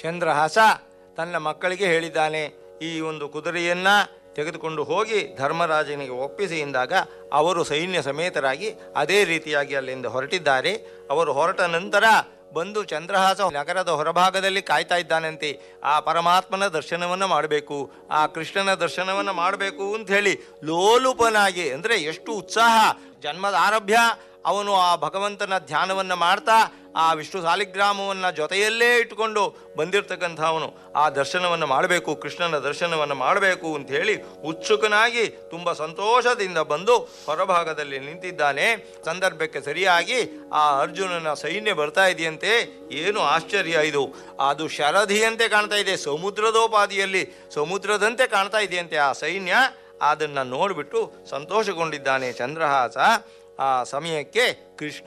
ಚಂದ್ರಹಾಸ ತನ್ನ ಮಕ್ಕಳಿಗೆ ಹೇಳಿದ್ದಾನೆ ಈ ಒಂದು ಕುದುರೆಯನ್ನ ತೆಗೆದುಕೊಂಡು ಹೋಗಿ ಧರ್ಮರಾಜನಿಗೆ ಒಪ್ಪಿಸಿ ಎಂದಾಗ ಅವರು ಸೈನ್ಯ ಸಮೇತರಾಗಿ ಅದೇ ರೀತಿಯಾಗಿ ಅಲ್ಲಿಂದ ಹೊರಟಿದ್ದಾರೆ ಅವರು ಹೊರಟ ನಂತರ ಬಂದು ಚಂದ್ರಹಾಸ ನಗರದ ಹೊರಭಾಗದಲ್ಲಿ ಕಾಯ್ತಾ ಇದ್ದಾನಂತೆ ಆ ಪರಮಾತ್ಮನ ದರ್ಶನವನ್ನು ಮಾಡಬೇಕು ಆ ಕೃಷ್ಣನ ದರ್ಶನವನ್ನು ಮಾಡಬೇಕು ಅಂತ ಹೇಳಿ ಲೋಲುಪನಾಗಿ ಅಂದರೆ ಎಷ್ಟು ಉತ್ಸಾಹ ಜನ್ಮದ ಆರಭ್ಯ ಅವನು ಆ ಭಗವಂತನ ಧ್ಯಾನವನ್ನು ಮಾಡ್ತಾ ಆ ವಿಷ್ಣು ಸಾಲಿಗ್ರಾಮವನ್ನು ಜೊತೆಯಲ್ಲೇ ಇಟ್ಟುಕೊಂಡು ಬಂದಿರತಕ್ಕಂಥವನು ಆ ದರ್ಶನವನ್ನು ಮಾಡಬೇಕು ಕೃಷ್ಣನ ದರ್ಶನವನ್ನು ಮಾಡಬೇಕು ಅಂತ ಹೇಳಿ ಉತ್ಸುಕನಾಗಿ ತುಂಬ ಸಂತೋಷದಿಂದ ಬಂದು ಹೊರಭಾಗದಲ್ಲಿ ನಿಂತಿದ್ದಾನೆ ಸಂದರ್ಭಕ್ಕೆ ಸರಿಯಾಗಿ ಆ ಅರ್ಜುನನ ಸೈನ್ಯ ಬರ್ತಾ ಇದೆಯಂತೆ ಏನು ಆಶ್ಚರ್ಯ ಇದು ಅದು ಶರಧಿಯಂತೆ ಕಾಣ್ತಾ ಇದೆ ಸಮುದ್ರದೋಪಾದಿಯಲ್ಲಿ ಸಮುದ್ರದಂತೆ ಕಾಣ್ತಾ ಇದೆಯಂತೆ ಆ ಸೈನ್ಯ ಅದನ್ನು ನೋಡಿಬಿಟ್ಟು ಸಂತೋಷಗೊಂಡಿದ್ದಾನೆ ಚಂದ್ರಹಾಸ ಆ ಸಮಯಕ್ಕೆ ಕೃಷ್ಣ